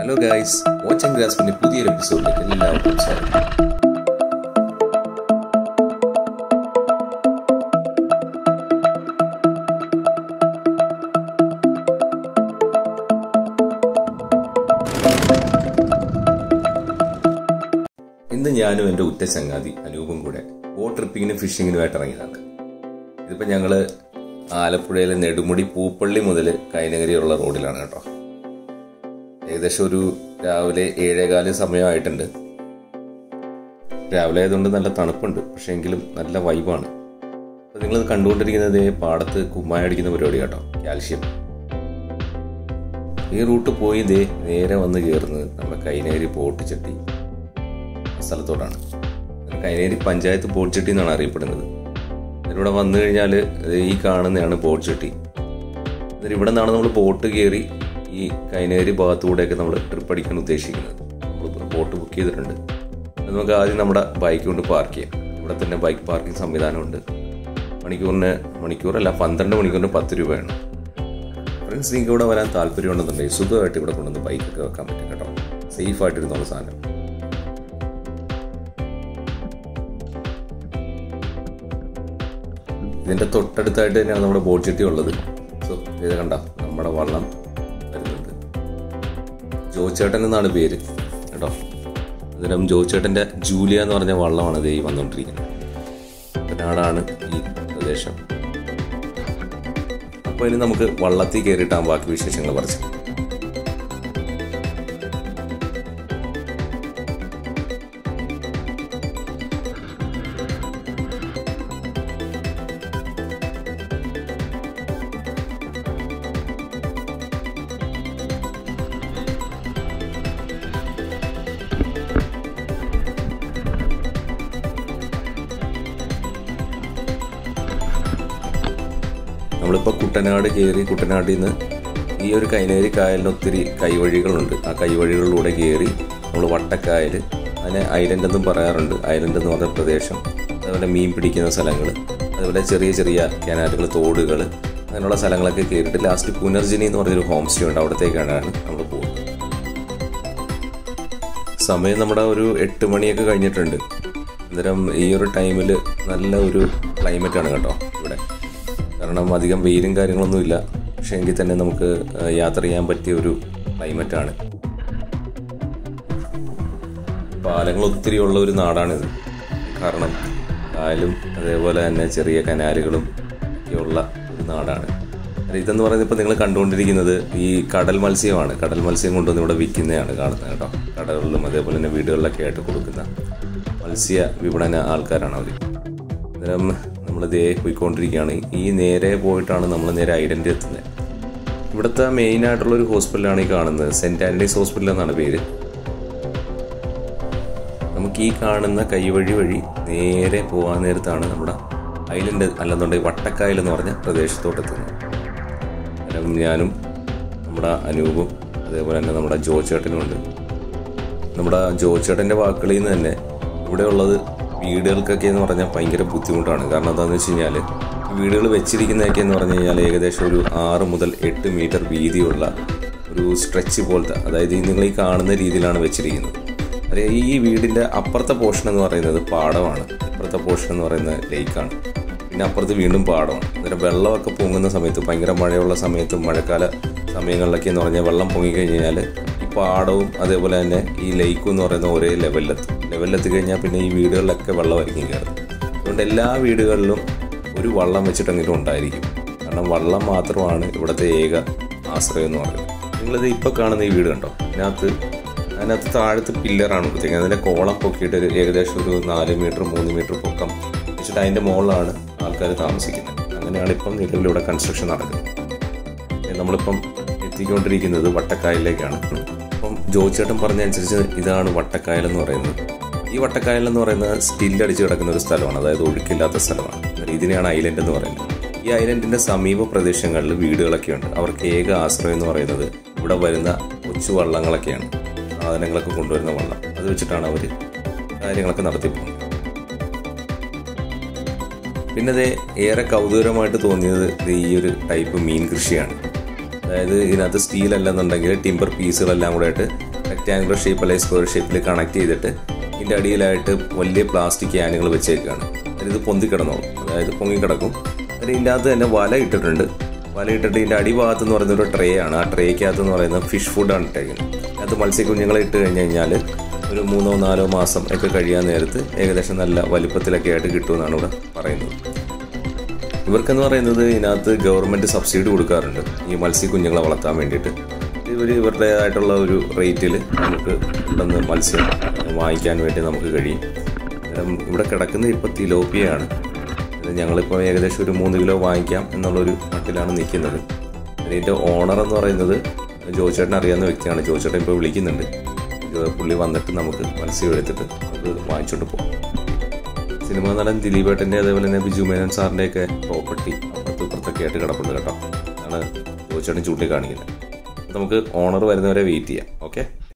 hello guys watch and ഗ്രാസ്പിന്റെ പുതിയൊരു എപ്പിസോഡിലേക്ക് എല്ലാവർക്കും സ്വാഗതം ഇന്ന് ഞാനും എൻ്റെ ഉറ്റ ചങ്ങാതി അനൂപും കൂടെ ബോട്ട് ട്രിപ്പിങ്ങിനും ഫിഷിങ്ങിനുമായിട്ട് ഇറങ്ങിയതാണ് ഇതിപ്പോൾ ഞങ്ങൾ ആലപ്പുഴയിലെ നെടുമുടി പൂപ്പള്ളി മുതൽ കൈനഗരിയുള്ള റോഡിലാണ് കേട്ടോ ഏകദേശം ഒരു രാവിലെ ഏഴേകാല് സമയമായിട്ടുണ്ട് രാവിലെ ആയതുകൊണ്ട് നല്ല തണുപ്പുണ്ട് പക്ഷേ എങ്കിലും നല്ല വൈബാണ് അപ്പോൾ നിങ്ങൾ കണ്ടുകൊണ്ടിരിക്കുന്നത് ദേ പാടത്ത് കുമ്മായ അടിക്കുന്ന പരിപാടി കേട്ടോ കാൽഷ്യം ഈ റൂട്ട് പോയി ദേ നേരെ വന്ന് കയറുന്നത് നമ്മുടെ കൈനേരി പോട്ട് ചെട്ടി സ്ഥലത്തോട്ടാണ് കൈനേരി പഞ്ചായത്ത് പോട്ട് ചെട്ടി എന്നാണ് അറിയപ്പെടുന്നത് ഇതിലൂടെ വന്നു കഴിഞ്ഞാൽ ഈ കാണുന്നതാണ് ബോട്ട് ചെട്ടി എന്നിട്ട് ഇവിടെ നിന്നാണ് നമ്മൾ ബോട്ട് കയറി ഈ കൈനേരി ഭാഗത്തൂടെയൊക്കെ നമ്മൾ ട്രിപ്പ് അടിക്കാൻ ഉദ്ദേശിക്കുന്നത് നമ്മൾ ബോട്ട് ബുക്ക് ചെയ്തിട്ടുണ്ട് അത് നമുക്ക് ആദ്യം നമ്മുടെ ബൈക്ക് കൊണ്ട് പാർക്ക് ചെയ്യാം ഇവിടെ തന്നെ ബൈക്ക് പാർക്കിംഗ് സംവിധാനമുണ്ട് മണിക്കൂറിന് മണിക്കൂറല്ല പന്ത്രണ്ട് മണിക്കൂറിന് പത്ത് രൂപയാണ് ഫ്രണ്ട്സ് നിങ്ങൾക്ക് ഇവിടെ വരാൻ താല്പര്യമുണ്ടെന്നുണ്ടെങ്കിൽ സുഖമായിട്ട് ഇവിടെ കൊണ്ടുവന്ന് ബൈക്കൊക്കെ വെക്കാൻ പറ്റും കേട്ടോ സേഫ് ആയിട്ടിരുന്നുള്ള സാധനം ഇതിന്റെ തൊട്ടടുത്തായിട്ട് തന്നെയാണ് നമ്മുടെ ബോട്ട് ചെട്ടി ഉള്ളത് സോ ഇത് കണ്ട നമ്മുടെ വള്ളം വരുന്നുണ്ട് ജോച്ചേട്ടൻ എന്നാണ് പേര് കേട്ടോ അന്നേരം ജോച്ചേട്ടന്റെ ജൂലിയ എന്ന് പറഞ്ഞ വള്ളമാണ് ഇത് ഈ വന്നുകൊണ്ടിരിക്കുന്നത് കുട്ടനാടാണ് ഈ പ്രദേശം അപ്പോൾ ഇനി നമുക്ക് വള്ളത്തിൽ കയറിയിട്ടാണ് ബാക്കി വിശേഷങ്ങൾ പറിച്ചു നമ്മളിപ്പോൾ കുട്ടനാട് കയറി കുട്ടനാട്ടിൽ നിന്ന് ഈ ഒരു കൈനേരി കായലിന് ഒത്തിരി കൈവഴികളുണ്ട് ആ കൈവഴികളിലൂടെ കയറി നമ്മൾ വട്ടക്കായൽ അതിനെ ഐലൻഡ് എന്നും പറയാറുണ്ട് ഐലൻഡ് എന്ന് പറഞ്ഞ പ്രദേശം അതുപോലെ മീൻ പിടിക്കുന്ന സ്ഥലങ്ങൾ അതുപോലെ ചെറിയ ചെറിയ കനാലുകൾ തോടുകൾ അങ്ങനെയുള്ള സ്ഥലങ്ങളൊക്കെ കയറിയിട്ട് ലാസ്റ്റ് പുനർജനി എന്ന് പറഞ്ഞൊരു ഹോം സ്റ്റേ ഉണ്ട് അവിടത്തേക്കാണ് നമ്മൾ പോകുന്നത് സമയം നമ്മുടെ ഒരു എട്ട് മണിയൊക്കെ കഴിഞ്ഞിട്ടുണ്ട് അന്നേരം ഈ ഒരു ടൈമിൽ നല്ല ഒരു ക്ലൈമറ്റാണ് കേട്ടോ ഇവിടെ കാരണം അധികം വെയിലും കാര്യങ്ങളൊന്നുമില്ല പക്ഷേ എങ്കിൽ തന്നെ നമുക്ക് യാത്ര ചെയ്യാൻ പറ്റിയ ഒരു ക്ലൈമറ്റാണ് പാലങ്ങൾ ഒത്തിരി ഉള്ള ഒരു നാടാണിത് കാരണം കായലും അതേപോലെ തന്നെ ചെറിയ കനാലുകളും ഒക്കെയുള്ള ഒരു നാടാണ് ഇതെന്ന് പറയുന്നത് ഇപ്പോൾ നിങ്ങൾ കണ്ടുകൊണ്ടിരിക്കുന്നത് ഈ കടൽ മത്സ്യമാണ് കടൽ മത്സ്യം കൊണ്ടുവന്ന് ഇവിടെ വിൽക്കുന്നതാണ് കാണുന്നത് കേട്ടോ കടകളിലും അതേപോലെ തന്നെ വീടുകളിലൊക്കെ ആയിട്ട് കൊടുക്കുന്ന മത്സ്യ വിപണന ആൾക്കാരാണ് അവർ അന്നേരം നമ്മൾ ഇതേ പോയിക്കൊണ്ടിരിക്കുകയാണ് ഈ നേരെ പോയിട്ടാണ് നമ്മൾ നേരെ ഐഡൻറ്റി എത്തുന്നത് ഇവിടുത്തെ മെയിൻ ആയിട്ടുള്ള ഒരു ഹോസ്പിറ്റലാണ് ഈ കാണുന്നത് സെൻറ്റ് ആൻ്റണീസ് ഹോസ്പിറ്റൽ എന്നാണ് പേര് നമുക്ക് ഈ കാണുന്ന കൈവഴി വഴി നേരെ പോകാൻ നേരത്താണ് നമ്മുടെ ഐലൻഡ് അല്ലെന്നുണ്ടെങ്കിൽ വട്ടക്കായൽ എന്ന് പറഞ്ഞ പ്രദേശത്തോട്ട് എത്തുന്നത് അന്നേരം ഞാനും നമ്മുടെ അനൂപും അതേപോലെ തന്നെ നമ്മുടെ ജോ ചേട്ടനുമുണ്ട് നമ്മുടെ ജോ ചേട്ടൻ്റെ വാക്കുകളിൽ നിന്ന് തന്നെ ഇവിടെ ഉള്ളത് വീടുകൾക്കൊക്കെ എന്ന് പറഞ്ഞാൽ ഭയങ്കര ബുദ്ധിമുട്ടാണ് കാരണം എന്താണെന്ന് വെച്ച് കഴിഞ്ഞാൽ വീടുകൾ വെച്ചിരിക്കുന്നതൊക്കെ എന്ന് പറഞ്ഞു കഴിഞ്ഞാൽ ഏകദേശം ഒരു ആറ് മുതൽ എട്ട് മീറ്റർ വീതിയുള്ള ഒരു സ്ട്രെച്ച് പോലത്തെ അതായത് നിങ്ങൾ ഈ കാണുന്ന രീതിയിലാണ് വെച്ചിരിക്കുന്നത് അതെ ഈ വീടിൻ്റെ അപ്പുറത്തെ പോർഷൻ എന്ന് പറയുന്നത് പാടമാണ് ഇപ്പുറത്തെ പോർഷൻ എന്ന് പറയുന്നത് ലേക്കാണ് പിന്നെ അപ്പുറത്ത് വീണ്ടും പാടമാണ് അന്നേരം വെള്ളമൊക്കെ പൊങ്ങുന്ന സമയത്ത് ഭയങ്കര മഴയുള്ള സമയത്ത് മഴക്കാല സമയങ്ങളിലൊക്കെ എന്ന് പറഞ്ഞാൽ വെള്ളം പൊങ്ങിക്കഴിഞ്ഞാൽ ഈ പാടവും അതേപോലെ തന്നെ ഈ ലേക്കും എന്ന് പറയുന്ന ഒരേ ലെവലിലെത്തും ലെവലിലെത്തി കഴിഞ്ഞാൽ പിന്നെ ഈ വീടുകളിലൊക്കെ വെള്ളമായിരിക്കും കയറുന്നത് അതുകൊണ്ട് എല്ലാ വീടുകളിലും ഒരു വള്ളം വെച്ചിട്ടെങ്കിലും ഉണ്ടായിരിക്കും കാരണം വള്ളം മാത്രമാണ് ഇവിടുത്തെ ഏക ആശ്രയം എന്ന് പറയുന്നത് നിങ്ങളിത് ഇപ്പോൾ കാണുന്ന ഈ വീട് കണ്ടോ അതിനകത്ത് അതിനകത്ത് താഴത്ത് പില്ലറാണ് കൊടുത്തേക്കുന്നത് അതിൻ്റെ കോളം പൊക്കിയിട്ട് ഒരു ഏകദേശം ഒരു നാല് മീറ്റർ മൂന്ന് മീറ്റർ പൊക്കം വെച്ചിട്ട് അതിൻ്റെ മുകളിലാണ് ആൾക്കാർ താമസിക്കുന്നത് അങ്ങനെയാണ് ഇപ്പം നിലവിൽ ഇവിടെ കൺസ്ട്രക്ഷൻ നടക്കുന്നത് നമ്മളിപ്പം എത്തിക്കൊണ്ടിരിക്കുന്നത് വട്ടക്കായലിലേക്കാണ് അപ്പം ജോയിച്ചേട്ടൻ പറഞ്ഞതനുസരിച്ച് ഇതാണ് വട്ടക്കായൽ എന്ന് പറയുന്നത് ഈ വട്ടക്കായൽ എന്ന് പറയുന്നത് സ്റ്റില്ലടിച്ച് കിടക്കുന്ന ഒരു സ്ഥലമാണ് അതായത് ഒഴുക്കില്ലാത്ത സ്ഥലമാണ് ഇതിനെയാണ് ഐലൻഡ് എന്ന് പറയുന്നത് ഈ ഐലൻഡിന്റെ സമീപ പ്രദേശങ്ങളിൽ വീടുകളൊക്കെ ഉണ്ട് അവർക്ക് ഏക ആശ്രയം എന്ന് പറയുന്നത് ഇവിടെ വരുന്ന കൊച്ചു വള്ളങ്ങളൊക്കെയാണ് സാധനങ്ങളൊക്കെ കൊണ്ടുവരുന്ന വള്ളം അത് വെച്ചിട്ടാണ് അവർ കാര്യങ്ങളൊക്കെ നടത്തി പോകുന്നത് പിന്നെ അത് ഏറെ കൗതുകരമായിട്ട് തോന്നിയത് ഈ ഒരു ടൈപ്പ് മീൻ കൃഷിയാണ് അതായത് ഇതിനകത്ത് സ്റ്റീൽ അല്ലെന്നുണ്ടെങ്കിൽ ടിമ്പർ പീസുകളെല്ലാം കൂടെ ആയിട്ട് റെക്റ്റാങ്കുലർ ഷേപ്പ് അല്ലെങ്കിൽ സ്ക്വയർ ഷേപ്പിൽ കണക്ട് ചെയ്തിട്ട് ഇതിൻ്റെ അടിയിലായിട്ട് വലിയ പ്ലാസ്റ്റിക് ക്യാനുകൾ വെച്ചേക്കാണ് ഇത് പൊന്തിക്കിടന്നോളും അതായത് പൊങ്ങിക്കിടക്കും എന്നിട്ട് ഇതിൻ്റെ അകത്ത് തന്നെ വല ഇട്ടിട്ടുണ്ട് വല ഇട്ടിട്ട് ഇതിൻ്റെ അടിഭാഗത്ത് എന്ന് പറയുന്നത് ഒരു ട്രേ ആണ് ആ ട്രേക്കകത്ത് എന്ന് പറയുന്നത് ഫിഷ് ഫുഡാണ് ഇട്ടേക്കുന്നത് അതിനകത്ത് മത്സ്യക്കുഞ്ഞുങ്ങളെ ഇട്ട് കഴിഞ്ഞ് കഴിഞ്ഞാൽ ഒരു മൂന്നോ നാലോ മാസം ഒക്കെ കഴിയാൻ നേരത്ത് ഏകദേശം നല്ല വലിപ്പത്തിലൊക്കെ ആയിട്ട് കിട്ടുമെന്നാണ് ഇവിടെ പറയുന്നത് ഇവർക്കെന്ന് പറയുന്നത് ഇതിനകത്ത് ഗവൺമെൻറ് സബ്സിഡി കൊടുക്കാറുണ്ട് ഈ മത്സ്യക്കുഞ്ഞുങ്ങളെ വളർത്താൻ വേണ്ടിയിട്ട് ഇവർ ഇവരുടേതായിട്ടുള്ള ഒരു റേറ്റിൽ നമുക്ക് ഇവിടുന്ന് മത്സ്യം വാങ്ങിക്കാൻ വേണ്ടി നമുക്ക് കഴിയും അന്നേരം ഇവിടെ കിടക്കുന്നത് ഇപ്പോൾ തിലോപ്പിയാണ് ഇത് ഞങ്ങളിപ്പോൾ ഏകദേശം ഒരു മൂന്ന് കിലോ വാങ്ങിക്കാം എന്നുള്ളൊരു മട്ടിലാണ് നിൽക്കുന്നത് ഇതിൻ്റെ ഓണർ എന്ന് പറയുന്നത് ജോച്ചേട്ടൻ അറിയാവുന്ന വ്യക്തിയാണ് ജോച്ചേട്ടൻ ഇപ്പോൾ വിളിക്കുന്നുണ്ട് ഇത് പുള്ളി വന്നിട്ട് നമുക്ക് മത്സ്യം എടുത്തിട്ട് അത് വാങ്ങിച്ചോണ്ട് പോകും സിനിമാ നടൻ ദിലീപേട്ടൻ്റെ അതേപോലെ തന്നെ ബിജു മേനൻ സാറിൻ്റെ ഒക്കെ പ്രോപ്പർട്ടി അപ്പുറത്തും ഇപ്പുറത്തൊക്കെ ആയിട്ട് കിടപ്പുണ്ട് കേട്ടോ അതാണ് ജോച്ചേട്ടൻ ചൂണ്ടിക്കാണിക്കുന്നത് നമുക്ക് ഓണർ വരുന്നവരെ വെയിറ്റ് ചെയ്യാം